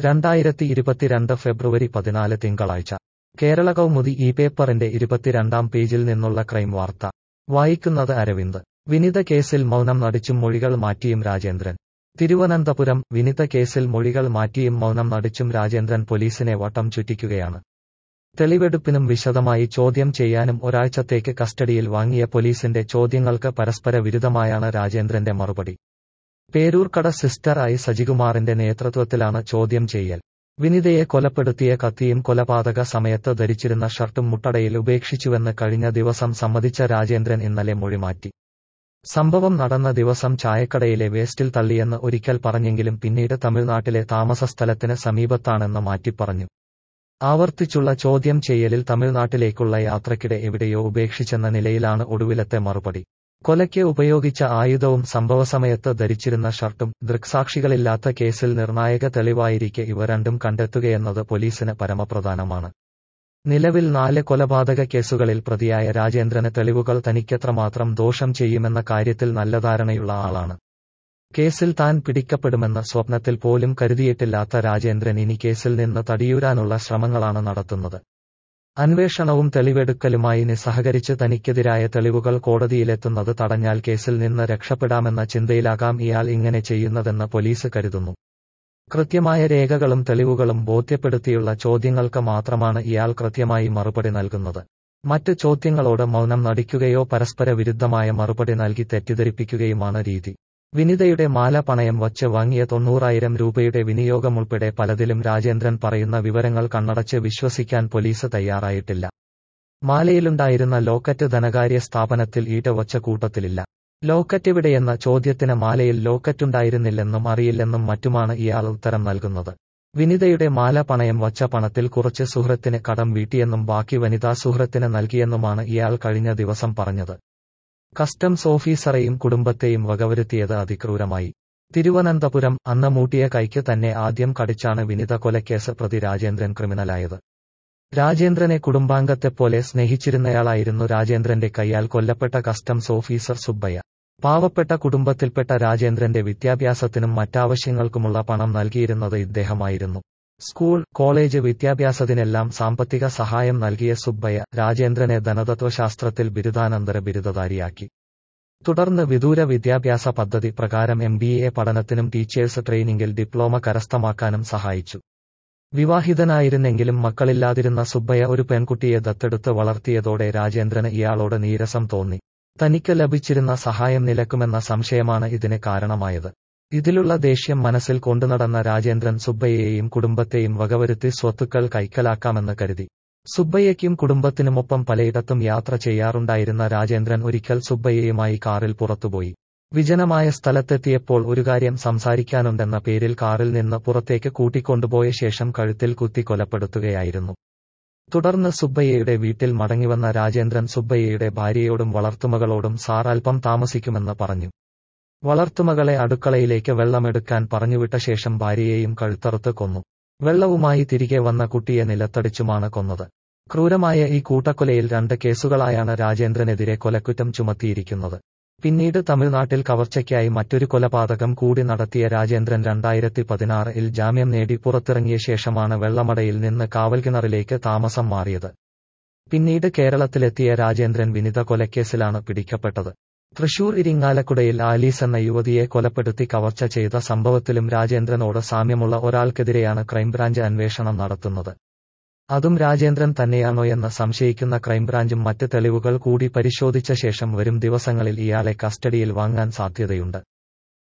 രണ്ടായിരത്തി ഇരുപത്തിരണ്ട് ഫെബ്രുവരി പതിനാല് തിങ്കളാഴ്ച കേരള കൗമുദി ഈ പേപ്പറിന്റെ ഇരുപത്തിരണ്ടാം പേജിൽ നിന്നുള്ള ക്രൈം വാർത്ത വായിക്കുന്നത് അരവിന്ദ് വിനിത കേസിൽ മൗനം നടിച്ചും മൊഴികൾ മാറ്റിയും രാജേന്ദ്രൻ തിരുവനന്തപുരം വിനിത കേസിൽ മൊഴികൾ മാറ്റിയും മൗനം നടിച്ചും രാജേന്ദ്രൻ പോലീസിനെ വട്ടം ചുറ്റിക്കുകയാണ് തെളിവെടുപ്പിനും വിശദമായി ചോദ്യം ചെയ്യാനും ഒരാഴ്ചത്തേക്ക് കസ്റ്റഡിയിൽ വാങ്ങിയ പോലീസിന്റെ ചോദ്യങ്ങൾക്ക് പരസ്പര വിരുദ്ധമായാണ് രാജേന്ദ്രന്റെ മറുപടി പേരൂർക്കട സിസ്റ്റർ ഐ സജികുമാറിന്റെ നേതൃത്വത്തിലാണ് ചോദ്യം ചെയ്യൽ വിനിതയെ കൊലപ്പെടുത്തിയ കത്തിയും കൊലപാതക സമയത്ത് ധരിച്ചിരുന്ന ഷർട്ടും മുട്ടടയിൽ ഉപേക്ഷിച്ചുവെന്ന് കഴിഞ്ഞ ദിവസം സമ്മതിച്ച രാജേന്ദ്രൻ ഇന്നലെ മൊഴിമാറ്റി സംഭവം നടന്ന ദിവസം ചായക്കടയിലെ വേസ്റ്റിൽ തള്ളിയെന്ന് ഒരിക്കൽ പറഞ്ഞെങ്കിലും പിന്നീട് തമിഴ്നാട്ടിലെ താമസസ്ഥലത്തിന് സമീപത്താണെന്ന് മാറ്റിപ്പറഞ്ഞു ആവർത്തിച്ചുള്ള ചോദ്യം ചെയ്യലിൽ തമിഴ്നാട്ടിലേക്കുള്ള യാത്രക്കിടെ എവിടെയോ ഉപേക്ഷിച്ചെന്ന നിലയിലാണ് ഒടുവിലത്തെ മറുപടി കൊലയ്ക്ക് ഉപയോഗിച്ച ആയുധവും സംഭവസമയത്ത് ധരിച്ചിരുന്ന ഷർട്ടും ദൃക്സാക്ഷികളില്ലാത്ത കേസിൽ നിർണായക തെളിവായിരിക്കെ ഇവ രണ്ടും കണ്ടെത്തുകയെന്നത് പോലീസിന് പരമപ്രധാനമാണ് നിലവിൽ നാല് കൊലപാതക കേസുകളിൽ പ്രതിയായ രാജേന്ദ്രന് തെളിവുകൾ തനിക്കെത്രമാത്രം ദോഷം ചെയ്യുമെന്ന കാര്യത്തിൽ നല്ല ധാരണയുള്ള ആളാണ് കേസിൽ താൻ പിടിക്കപ്പെടുമെന്ന സ്വപ്നത്തിൽ പോലും കരുതിയിട്ടില്ലാത്ത രാജേന്ദ്രൻ ഇനി കേസിൽ നിന്ന് തടിയൂരാനുള്ള ശ്രമങ്ങളാണ് നടത്തുന്നത് അന്വേഷണവും തെളിവെടുക്കലുമായി നിസ്സഹകരിച്ച് തനിക്കെതിരായ തെളിവുകൾ കോടതിയിലെത്തുന്നത് തടഞ്ഞാൽ കേസിൽ നിന്ന് രക്ഷപ്പെടാമെന്ന ചിന്തയിലാകാം ഇയാൾ ഇങ്ങനെ ചെയ്യുന്നതെന്ന് പോലീസ് കരുതുന്നു കൃത്യമായ രേഖകളും തെളിവുകളും ബോധ്യപ്പെടുത്തിയുള്ള ചോദ്യങ്ങൾക്ക് മാത്രമാണ് ഇയാൾ കൃത്യമായി മറുപടി നൽകുന്നത് മറ്റ് ചോദ്യങ്ങളോട് മൗനം നടിക്കുകയോ പരസ്പര വിരുദ്ധമായ മറുപടി നൽകി തെറ്റിദ്ധരിപ്പിക്കുകയുമാണ് രീതി വിനിതയുടെ മാല പണയം വച്ച് വാങ്ങിയ തൊണ്ണൂറായിരം രൂപയുടെ വിനിയോഗമുൾപ്പെടെ പലതിലും രാജേന്ദ്രൻ പറയുന്ന വിവരങ്ങൾ കണ്ണടച്ച് വിശ്വസിക്കാൻ പോലീസ് തയ്യാറായിട്ടില്ല മാലയിലുണ്ടായിരുന്ന ലോക്കറ്റ് ധനകാര്യ സ്ഥാപനത്തിൽ ഈട്ടവച്ച കൂട്ടത്തിലില്ല ലോക്കറ്റെവിടെയെന്ന ചോദ്യത്തിന് മാലയിൽ ലോക്കറ്റുണ്ടായിരുന്നില്ലെന്നും അറിയില്ലെന്നും മറ്റുമാണ് ഇയാൾ ഉത്തരം നൽകുന്നത് വിനിതയുടെ മാല പണയം വച്ച പണത്തിൽ കുറച്ച് സുഹൃത്തിന് കടം വീട്ടിയെന്നും ബാക്കി വനിതാ സുഹൃത്തിന് നൽകിയെന്നുമാണ് ഇയാൾ കഴിഞ്ഞ ദിവസം പറഞ്ഞത് കസ്റ്റംസ് ഓഫീസറെയും കുടുംബത്തെയും വകവരുത്തിയത് അതിക്രൂരമായി തിരുവനന്തപുരം അന്ന് മൂട്ടിയ കൈക്ക് തന്നെ ആദ്യം കടിച്ചാണ് വിനിത കൊലക്കേസ് പ്രതി രാജേന്ദ്രൻ ക്രിമിനലായത് രാജേന്ദ്രനെ കുടുംബാംഗത്തെപ്പോലെ സ്നേഹിച്ചിരുന്നയാളായിരുന്നു രാജേന്ദ്രന്റെ കൈയാൽ കൊല്ലപ്പെട്ട കസ്റ്റംസ് ഓഫീസർ സുബ്ബയ്യ പാവപ്പെട്ട കുടുംബത്തിൽപ്പെട്ട രാജേന്ദ്രന്റെ വിദ്യാഭ്യാസത്തിനും മറ്റാവശ്യങ്ങൾക്കുമുള്ള പണം നൽകിയിരുന്നത് ഇദ്ദേഹമായിരുന്നു സ്കൂൾ കോളേജ് വിദ്യാഭ്യാസത്തിനെല്ലാം സാമ്പത്തിക സഹായം നൽകിയ സുബ്ബയ്യ രാജേന്ദ്രനെ ധനതത്വശാസ്ത്രത്തിൽ ബിരുദാനന്തര ബിരുദധാരിയാക്കി തുടർന്ന് വിദൂര വിദ്യാഭ്യാസ പദ്ധതി പ്രകാരം എം ബി എ പഠനത്തിനും ടീച്ചേഴ്സ് ട്രെയിനിങ്ങിൽ ഡിപ്ലോമ കരസ്ഥമാക്കാനും സഹായിച്ചു വിവാഹിതനായിരുന്നെങ്കിലും മക്കളില്ലാതിരുന്ന സുബ്ബയ്യ ഒരു പെൺകുട്ടിയെ ദത്തെടുത്ത് വളർത്തിയതോടെ രാജേന്ദ്രന് ഇയാളോട് നീരസം തോന്നി തനിക്ക് ലഭിച്ചിരുന്ന സഹായം നിലക്കുമെന്ന സംശയമാണ് ഇതിന് കാരണമായത് ഇതിലുള്ള ദേഷ്യം മനസ്സിൽ കൊണ്ടുനടന്ന രാജേന്ദ്രൻ സുബ്ബയ്യയെയും കുടുംബത്തെയും വകവരുത്തി സ്വത്തുക്കൾ കൈക്കലാക്കാമെന്ന് കരുതി സുബ്ബയ്യയ്ക്കും കുടുംബത്തിനുമൊപ്പം പലയിടത്തും യാത്ര ചെയ്യാറുണ്ടായിരുന്ന രാജേന്ദ്രൻ ഒരിക്കൽ സുബ്ബയ്യയുമായി കാറിൽ പുറത്തുപോയി വിജനമായ സ്ഥലത്തെത്തിയപ്പോൾ ഒരു കാര്യം സംസാരിക്കാനുണ്ടെന്ന പേരിൽ കാറിൽ നിന്ന് പുറത്തേക്ക് കൂട്ടിക്കൊണ്ടുപോയ ശേഷം കഴുത്തിൽ കുത്തി കൊലപ്പെടുത്തുകയായിരുന്നു തുടർന്ന് സുബ്ബയ്യയുടെ വീട്ടിൽ മടങ്ങിവന്ന രാജേന്ദ്രൻ സുബ്ബയ്യയുടെ ഭാര്യയോടും വളർത്തുമകളോടും സാർ അല്പം താമസിക്കുമെന്ന് പറഞ്ഞു വളർത്തുമകളെ അടുക്കളയിലേക്ക് വെള്ളമെടുക്കാൻ പറഞ്ഞുവിട്ട ശേഷം ഭാര്യയെയും കഴുത്തറുത്ത് കൊന്നു വെള്ളവുമായി തിരികെ വന്ന കുട്ടിയെ നിലത്തടിച്ചുമാണ് കൊന്നത് ക്രൂരമായ ഈ കൂട്ടക്കൊലയിൽ രണ്ട് കേസുകളായാണ് രാജേന്ദ്രനെതിരെ കൊലക്കുറ്റം ചുമത്തിയിരിക്കുന്നത് പിന്നീട് തമിഴ്നാട്ടിൽ കവർച്ചയ്ക്കായി മറ്റൊരു കൊലപാതകം കൂടി നടത്തിയ രാജേന്ദ്രൻ രണ്ടായിരത്തി പതിനാറിൽ ജാമ്യം നേടി പുറത്തിറങ്ങിയ ശേഷമാണ് വെള്ളമടയിൽ നിന്ന് കാവൽക്കിണറിലേക്ക് താമസം മാറിയത് പിന്നീട് കേരളത്തിലെത്തിയ രാജേന്ദ്രൻ വിനിത കൊലക്കേസിലാണ് പിടിക്കപ്പെട്ടത് തൃശൂർ ഇരിങ്ങാലക്കുടയിൽ ആലീസ് എന്ന യുവതിയെ കൊലപ്പെടുത്തി കവർച്ച ചെയ്ത സംഭവത്തിലും രാജേന്ദ്രനോട് സാമ്യമുള്ള ഒരാൾക്കെതിരെയാണ് ക്രൈംബ്രാഞ്ച് അന്വേഷണം നടത്തുന്നത് അതും രാജേന്ദ്രൻ തന്നെയാണോയെന്ന് സംശയിക്കുന്ന ക്രൈംബ്രാഞ്ചും മറ്റ് തെളിവുകൾ കൂടി പരിശോധിച്ച ശേഷം വരും ദിവസങ്ങളിൽ ഇയാളെ കസ്റ്റഡിയിൽ വാങ്ങാൻ സാധ്യതയുണ്ട്